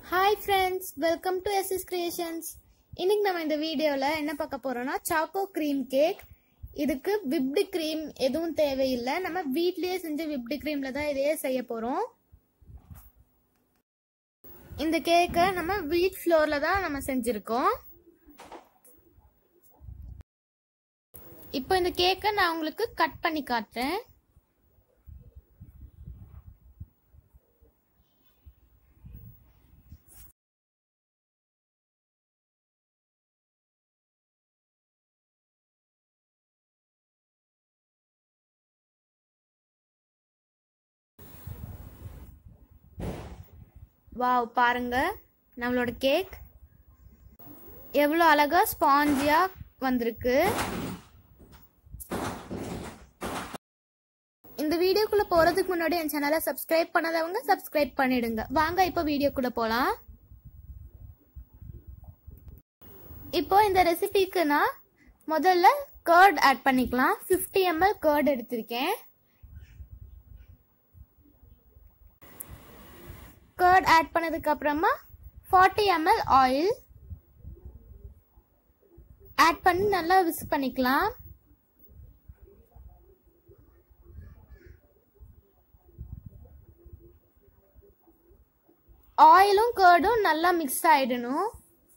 hi friends welcome to SS creations இன்னைக்கு நம்ம இந்த வீடியோவில் என்ன பார்க்க போறோம்னா சாக்கோ க்ரீம் கேக் இதுக்கு விப்டு க்ரீம் எதுவும் தேவையில்லை நம்ம வீட்லயே செஞ்ச விப்டு க்ரீம்ல தான் இதையே செய்ய போறோம் இந்த கேக்கை நம்ம வீட் ஃப்ளோர்ல தான் நம்ம செஞ்சிருக்கோம் இப்போ இந்த கேக்கை நான் உங்களுக்கு கட் பண்ணி காட்டுறேன் வாவ் பாருங்க நம்மளோட கேக் எவ்வளோ அழகா ஸ்பாஞ்சியா வந்திருக்கு இந்த வீடியோக்குள்ள போறதுக்கு முன்னாடி என் சேனலை சப்ஸ்கிரைப் பண்ணாதவங்க சப்ஸ்கிரைப் பண்ணிடுங்க வாங்க இப்போ வீடியோக்குள்ள போலாம் இப்போ இந்த ரெசிபிக்கு நான் முதல்ல கர்ட் ஆட் பண்ணிக்கலாம் 50 எம்எல் கர்ட் எடுத்திருக்கேன் கர்ட் ஆட் பண்ணதுக்கு அப்புறமா 40 எம்எல் ஆயில் ஆட் பண்ணி நல்லா விஸ்க் பண்ணிக்கலாம் ஆயிலும் கர்டும் நல்லா மிக்ஸ் ஆயிடணும்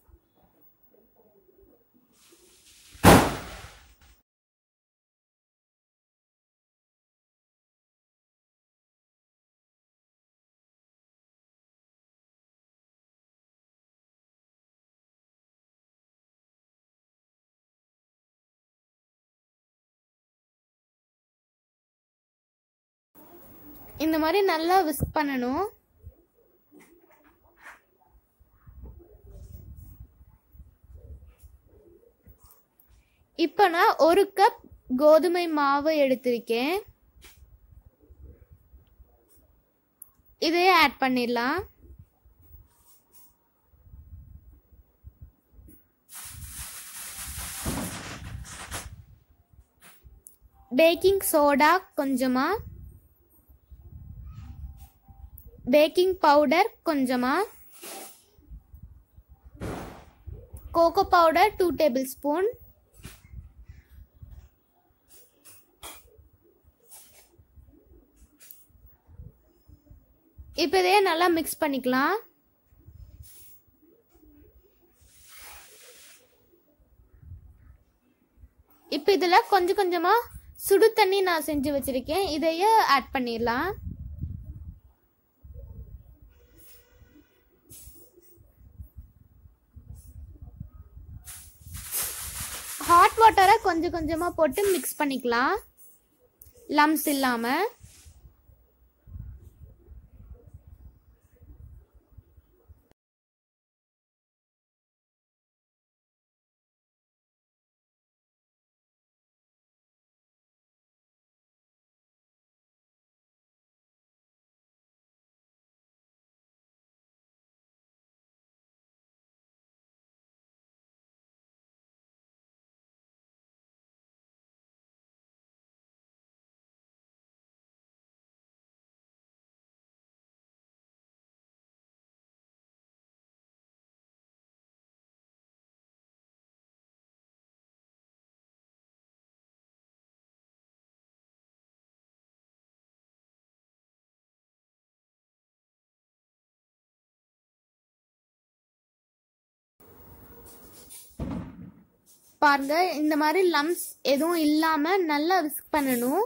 இந்த மாதிரி நல்லா விஸ்க் பண்ணணும் இப்போ நான் ஒரு கப் கோதுமை மாவு எடுத்திருக்கேன் இதையே ஆட் பண்ணிடலாம் பேக்கிங் சோடா கொஞ்சமா பேக்கிங் பவுடர் கொஞ்சமா cocoa powder two tablespoon இப்போ இதையே நல்லா மிக்ஸ் பண்ணிக்கலாம் இப்போ இதில் கொஞ்சம் கொஞ்சமாக சுடு தண்ணி நான் செஞ்சு வச்சுருக்கேன் இதையே ஆட் பண்ணிடலாம் ஹாட் வாட்டரை கொஞ்சம் கொஞ்சமாக போட்டு மிக்ஸ் பண்ணிக்கலாம் லம்ஸ் இல்லாமல் பாருங்க இந்த மாதிரி லம்ஸ் எதுவும் இல்லாம நல்லா விஸ்க் பண்ணணும்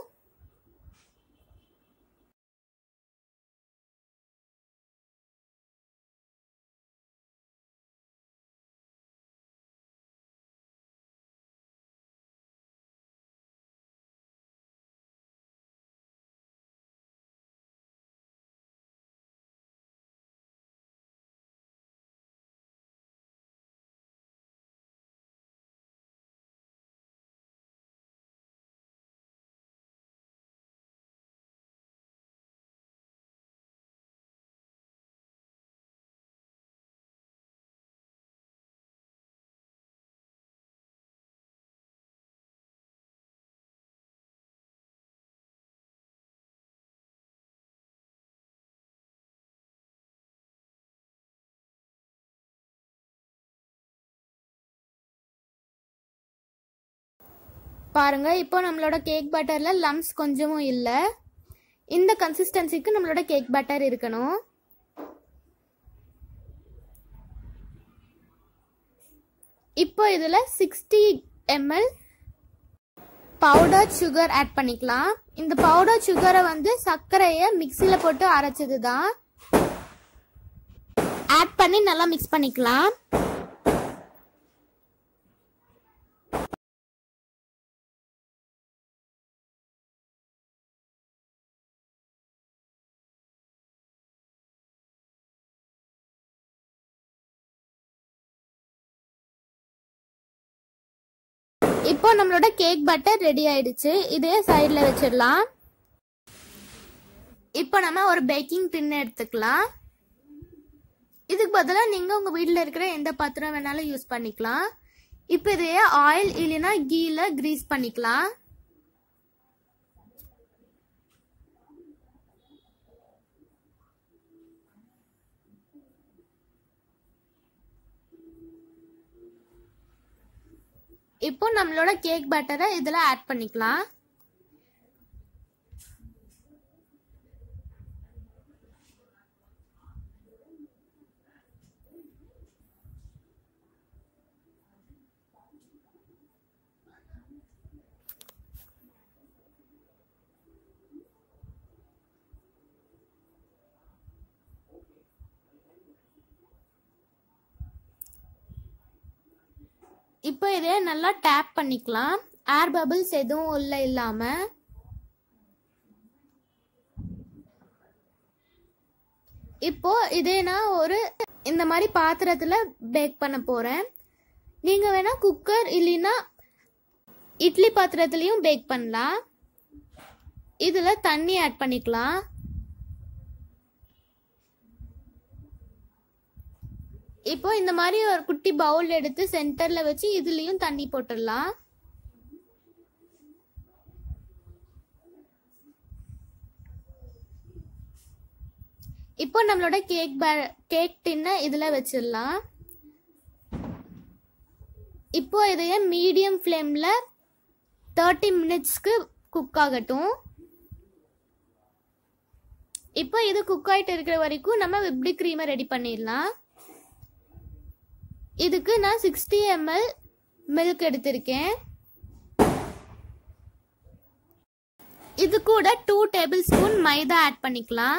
பாருங்க இப்போ நம்மளோட கேக் பட்டர்ல லம்ஸ் கொஞ்சமும் இல்லை இந்த கன்சிஸ்டன்சிக்கு நம்மளோட கேக் பட்டர் இருக்கணும் இப்போ இதில் sixty ml powder sugar add பண்ணிக்கலாம் இந்த பவுடர் சுகரை வந்து சர்க்கரையை மிக்சியில் போட்டு அரைச்சது தான் ஆட் பண்ணி நல்லா மிக்ஸ் பண்ணிக்கலாம் இப்போ நம்மளோட கேக் பட்டர் ரெடி ஆயிடுச்சு இதே சைடில் வச்சிடலாம் இப்போ நம்ம ஒரு பேக்கிங் டின் எடுத்துக்கலாம் இதுக்கு பதிலாக நீங்கள் உங்கள் வீட்டில் இருக்கிற எந்த பாத்திரம் வேணாலும் யூஸ் பண்ணிக்கலாம் இப்போ இதையே ஆயில் இல்லைன்னா கீல கிரீஸ் பண்ணிக்கலாம் இப்போ நம்மளோட கேக் பட்டரை இதில் ஆட் பண்ணிக்கலாம் இப்போ இதே நல்லா டேப் பண்ணிக்கலாம் ஏர் பபிள்ஸ் எதுவும் உள்ள இல்லாம இப்போ இதே நான் ஒரு இந்த மாதிரி பாத்திரத்துல பேக் பண்ண போறேன் நீங்க வேணா குக்கர் இல்லைன்னா இட்லி பாத்திரத்துலயும் பேக் பண்ணலாம் இதுல தண்ணி ஆட் பண்ணிக்கலாம் இப்போ இந்த மாதிரி ஒரு குட்டி பவுல் எடுத்து சென்டர்ல வச்சு இதுலயும் தண்ணி போட்டுடலாம் இப்போ நம்மளோட கேக் கேக் டின்னை இதுல வச்சிடலாம் இப்போ இதைய மீடியம் ஃப்ளேம்ல தேர்ட்டி மினிட்ஸ்க்கு குக் ஆகட்டும் இப்போ இது குக் ஆயிட்டு இருக்கிற வரைக்கும் நம்ம விப்டி க்ரீமை ரெடி பண்ணிடலாம் இதுக்கு நான் சிக்ஸ்டி எம்எல் மில்க் எடுத்திருக்கேன் இது கூட two tablespoon maida add பண்ணிக்கலாம்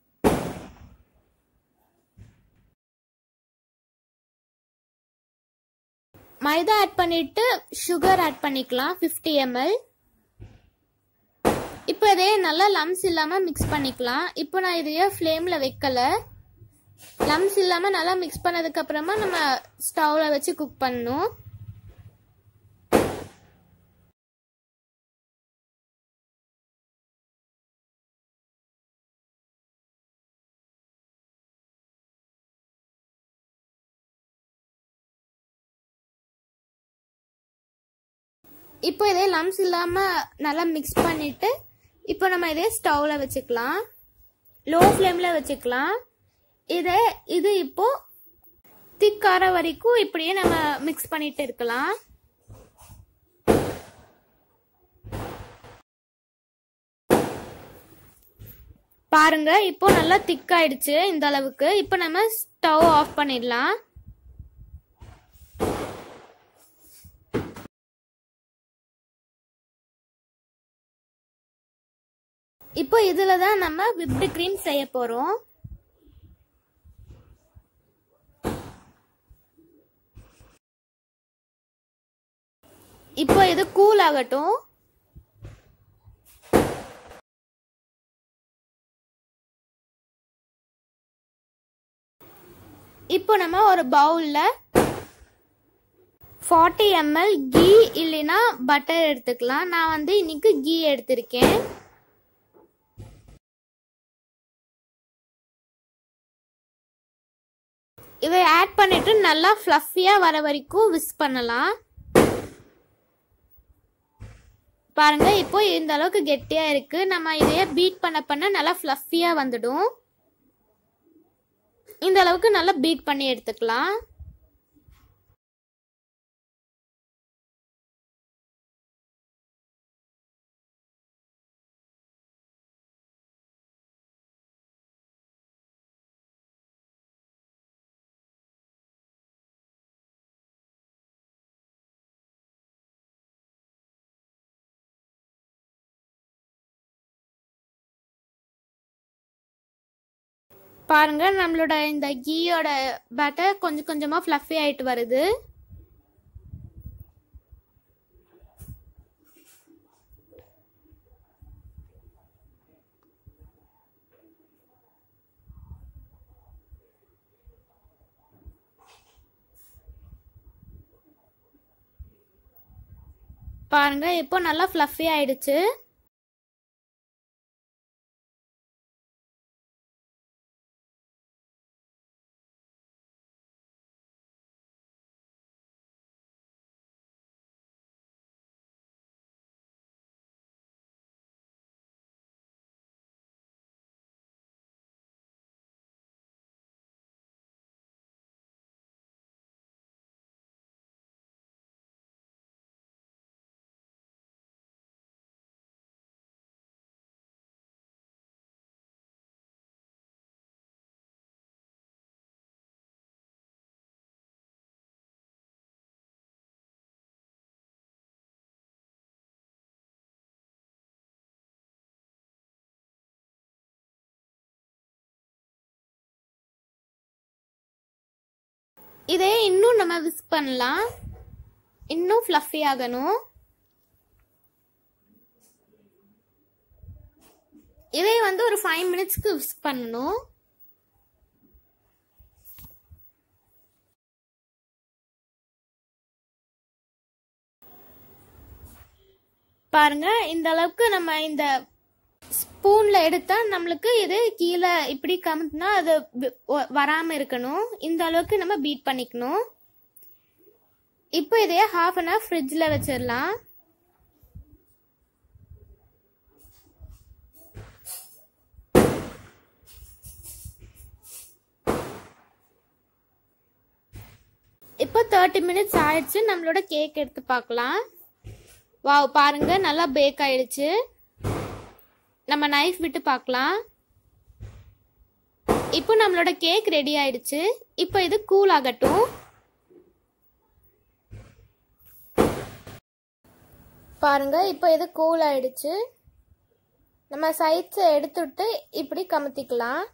மைதா ஆட் பண்ணிட்டு சுகர் ஆட் பண்ணிக்கலாம் ஃபிஃப்டி எம்எல் இப்போ இதே நல்லா லம்ஸ் இல்லாமல் மிக்ஸ் பண்ணிக்கலாம் இப்போ நான் இதையே ஃப்ளேமில் வைக்கல லம்ஸ் இல்லாமல் நல்லா மிக்ஸ் பண்ணதுக்கு அப்புறமா நம்ம ஸ்டவ்வில் வச்சு குக் பண்ணணும் இப்போ இதே லம்ஸ் இல்லாமல் நல்லா மிக்ஸ் பண்ணிட்டு இப்போ நம்ம இதே ஸ்டவ்வில் வச்சுக்கலாம் லோ ஃப்ளேமில் வச்சுக்கலாம் இதை இது இப்போ திக்கார வரைக்கும் இப்படியே நம்ம மிக்ஸ் பண்ணிட்டு இருக்கலாம் பாருங்க இப்போ நல்லா திக்காயிடுச்சு இந்த அளவுக்கு இப்போ நம்ம ஸ்டவ் ஆஃப் பண்ணிடலாம் இப்போ இதில் தான் நம்ம விப்டு க்ரீம் செய்ய போகிறோம் இப்போ இது கூல் ஆகட்டும் இப்போ நம்ம ஒரு பவுலில் ஃபார்ட்டி எம்எல் கீ இல்லைன்னா பட்டர் எடுத்துக்கலாம் நான் வந்து இன்னைக்கு கீ எடுத்திருக்கேன் இதை ஆட் பண்ணிட்டு நல்லா ஃப்ளஃபியாக வர வரைக்கும் விஸ் பண்ணலாம் பாருங்க இப்போ இந்த அளவுக்கு கெட்டியா இருக்கு நம்ம இதைய பீட் பண்ண பண்ண நல்லா ஃப்ளஃபியா வந்துடும் இந்த அளவுக்கு நல்லா பீட் பண்ணி எடுத்துக்கலாம் பாருங்க நம்மளோட இந்த கீயோட பேட்டர் கொஞ்சம் கொஞ்சமா ஃப்ளஃபி ஆயிட்டு வருது பாருங்க இப்போ நல்லா ஃப்ளஃபி ஆயிடுச்சு இதே இன்னும் நம்ம விஸ்க் பண்ணலாம் இன்னும் ஃப்ளஃபி ஆகணும் இதே வந்து ஒரு ஃபைவ் மினிட்ஸ்க்கு விஸ்க் பண்ணணும் பாருங்க இந்த அளவுக்கு நம்ம இந்த ஸ்பூன்ல எடுத்தா நம்மளுக்கு இது கீழே இப்படி கமுத்துனா அது வி- வ- வராம இருக்கணும் இந்த அளவுக்கு நம்ம பீட் பண்ணிக்கணும் இப்போ இதையே ஹாஃப் அன் ஹவர் ஃப்ரிட்ஜில் வச்சிடலாம் இப்போ தேர்ட்டி மினிட்ஸ் ஆயிடுச்சு நம்மளோட கேக் எடுத்து பார்க்கலாம் வாவ் பாருங்க நல்லா பேக் ஆயிடுச்சு நம்ம நைஃப் விட்டு பார்க்கலாம் இப்போ நம்மளோட கேக் ரெடி ஆயிடுச்சு இப்போ இது கூல் ஆகட்டும் பாருங்க இப்போ இது கூல் ஆயிடுச்சு நம்ம சைட்ஸை எடுத்துட்டு இப்படி கமுத்திக்கலாம்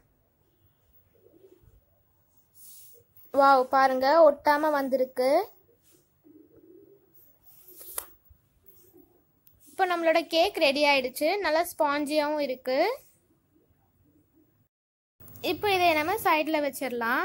வாவ் பாருங்க ஒட்டாம வந்திருக்கு இப்போ நம்மளோட கேக் ரெடி ஆயிடுச்சு நல்லா ஸ்பாஞ்சியாகவும் இருக்கு இப்போ இதை நம்ம சைடில் வச்சிடலாம்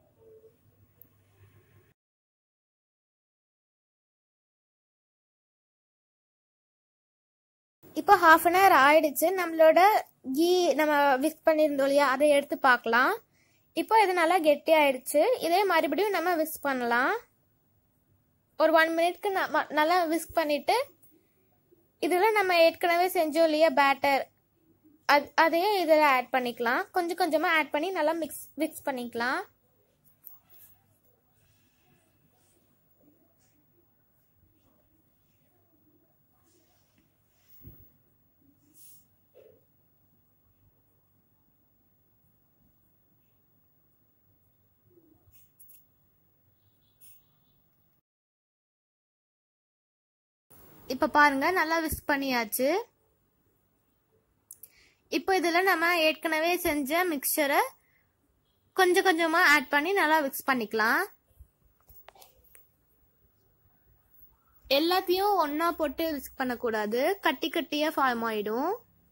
இப்போ ஹாஃப் அன் ஹவர் ஆயிடுச்சு நம்மளோட கீ நம்ம விஸ்க் பண்ணியிருந்தோம் இல்லையா அதை எடுத்து பார்க்கலாம் இப்போ இது நல்லா கெட்டி ஆயிடுச்சு இதே மறுபடியும் நம்ம விஸ்க் பண்ணலாம் ஒரு ஒன் மினிட்க்கு நல்லா விஸ்க் பண்ணிட்டு இதில் நம்ம ஏற்கனவே செஞ்சோம் இல்லையா பேட்டர் அது அதையும் இதில் ஆட் பண்ணிக்கலாம் கொஞ்சம் கொஞ்சமாக ஆட் பண்ணி நல்லா மிக்ஸ் மிக்ஸ் பண்ணிக்கலாம் இப்போ பாருங்க நல்லா விஸ்க் பண்ணியாச்சு இப்போ இதில் நம்ம ஏற்கனவே செஞ்ச மிக்சரை கொஞ்சம் கொஞ்சமாக ஆட் பண்ணி நல்லா மிக்ஸ் பண்ணிக்கலாம் எல்லாத்தையும் ஒன்றா போட்டு மிக்ஸ் பண்ணக்கூடாது கட்டி கட்டியாக ஃபார்ம் ஆயிடும்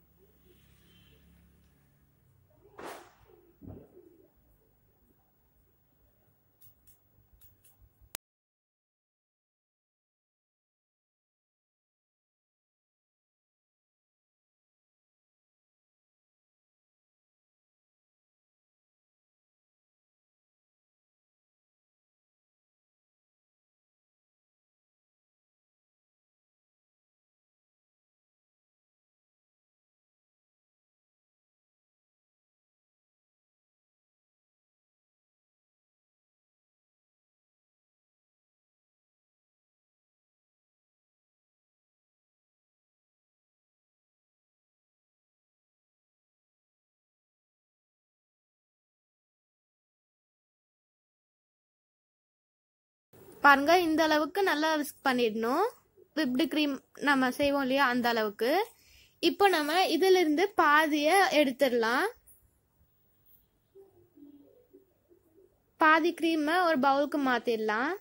பாருங்க இந்த அளவுக்கு நல்லா விஸ்க் பண்ணிடணும் விப்டு க்ரீம் நம்ம செய்வோம் இல்லையா அந்த அளவுக்கு இப்போ நம்ம இதுல இருந்து பாதிய எடுத்துடலாம் பாதி க்ரீமை ஒரு பவுலுக்கு மாற்றிடலாம்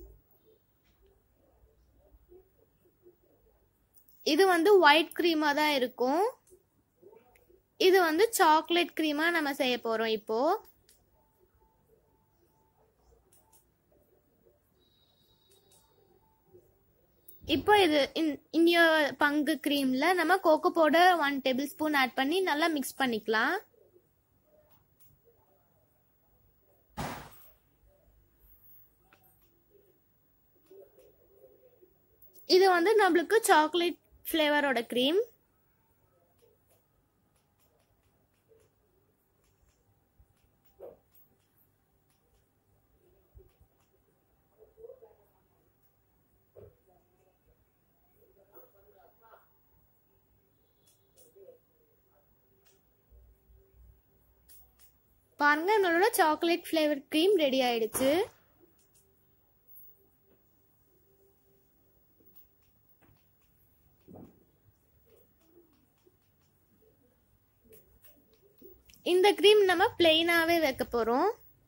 இது வந்து ஒயிட் க்ரீமாக தான் இருக்கும் இது வந்து சாக்லேட் க்ரீமாக நம்ம செய்ய போகிறோம் இப்போது இப்போ இது இன்னிய பங்கு க்ரீமில் நம்ம cocoa powder one tablespoon add பண்ணி நல்லா மிக்ஸ் பண்ணிக்கலாம் இது வந்து நம்மளுக்கு சாக்லேட் ஃப்ளேவரோட க்ரீம் பாருங்க நம்மளோட சாக்லேட் ஃப்ளேவர் க்ரீம் ரெடி ஆயிடுச்சு இந்த க்ரீம் நம்ம பிளெயினாகவே வைக்க போகிறோம்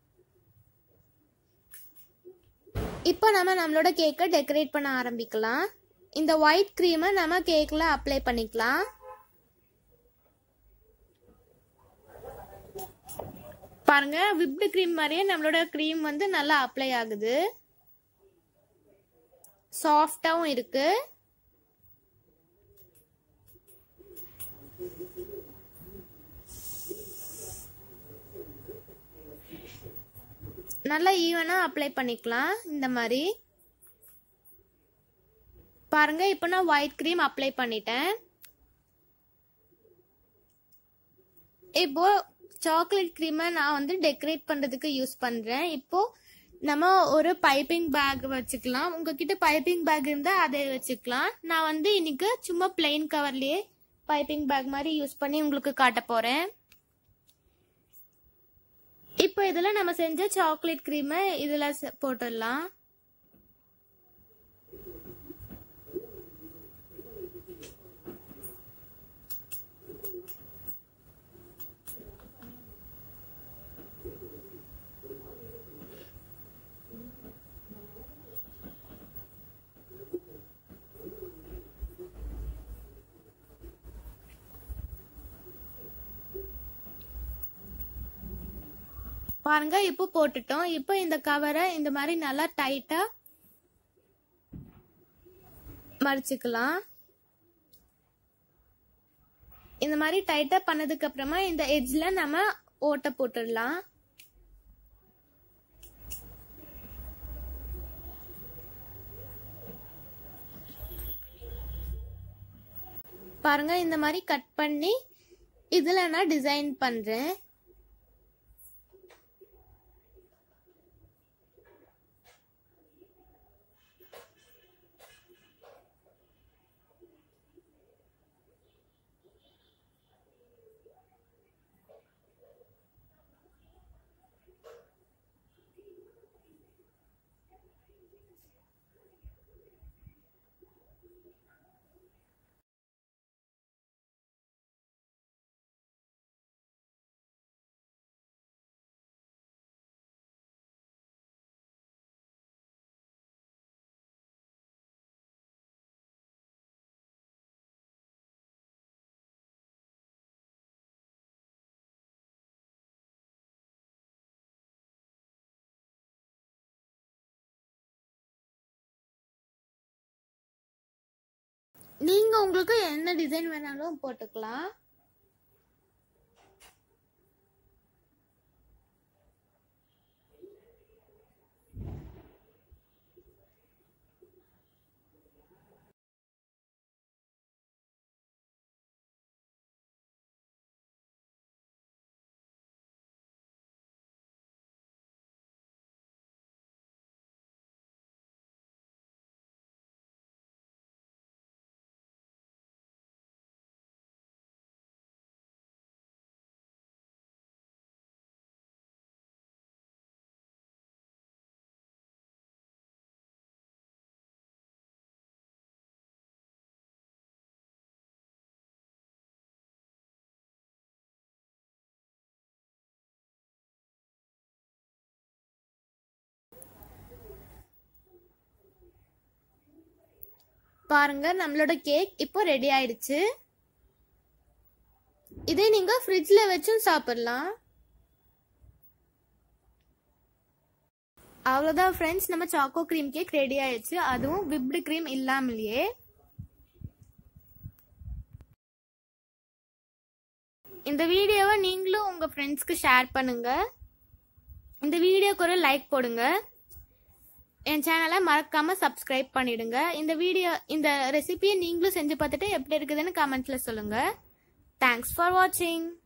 இப்போ நம்ம நம்மளோட கேக்கை டெக்கரேட் பண்ண ஆரம்பிக்கலாம் இந்த ஒயிட் க்ரீமை நம்ம கேக்கில் அப்ளை பண்ணிக்கலாம் பாருங்க விப்டு க்ரீம் மாதிரியே நம்மளோட க்ரீம் வந்து நல்லா அப்ளை ஆகுது சாஃப்டாகவும் இருக்கு நல்லா ஈவனாக அப்ளை பண்ணிக்கலாம் இந்த மாதிரி பாருங்க இப்போ நான் ஒயிட் க்ரீம் அப்ளை பண்ணிட்டேன் இப்போ சாக்லேட் க்ரீமை நான் வந்து டெக்கரேட் பண்ணுறதுக்கு யூஸ் பண்ணுறேன் இப்போ நம்ம ஒரு பைப்பிங் பேக் வச்சுக்கலாம் உங்ககிட்ட பைப்பிங் பேக் இருந்தால் அதை வச்சுக்கலாம் நான் வந்து இன்னைக்கு சும்மா பிளெயின் கவர்லேயே பைப்பிங் பேக் மாதிரி யூஸ் பண்ணி உங்களுக்கு காட்ட போகிறேன் இப்போ இதில் நம்ம செஞ்ச சாக்லேட் க்ரீமை இதில் போட்டுடலாம் பாருங்க இப்போ போட்டுட்டோம் இப்போ இந்த கவரை இந்த மாதிரி நல்லா டைட்டா மடிச்சுக்கலாம் இந்த மாதிரி டைட்டா பண்ணதுக்கு அப்புறமா இந்த எட்ஜ்ல நம்ம ஓட்டை போட்டுடலாம் பாருங்க இந்த மாதிரி கட் பண்ணி இதுல நான் டிசைன் பண்றேன் நீங்க உங்களுக்கு என்ன டிசைன் வேணாலும் போட்டுக்கலாம் பாருங்க நம்மளோட கேக் இப்போ ரெடி ஆயிடுச்சு இதே நீங்க ஃப்ரிட்ஜ்ல வச்சும் சாப்பிடலாம் அவ்வளோதான் ஃப்ரெண்ட்ஸ் நம்ம சாக்கோ க்ரீம் கேக் ரெடி ஆயிடுச்சு அதுவும் விப்டு க்ரீம் இல்லாமலேயே இந்த வீடியோவை நீங்களும் உங்க ஃப்ரெண்ட்ஸ்க்கு ஷேர் பண்ணுங்க இந்த வீடியோக்கு ஒரு லைக் போடுங்க என் சேனலை மறக்காம சப்ஸ்கிரைப் பண்ணிடுங்க இந்த வீடியோ இந்த ரெசிபியை நீங்களும் செஞ்சு பார்த்துட்டு எப்படி இருக்குதுன்னு கமெண்ட்ல சொல்லுங்க தேங்க்ஸ் ஃபார் வாட்சிங்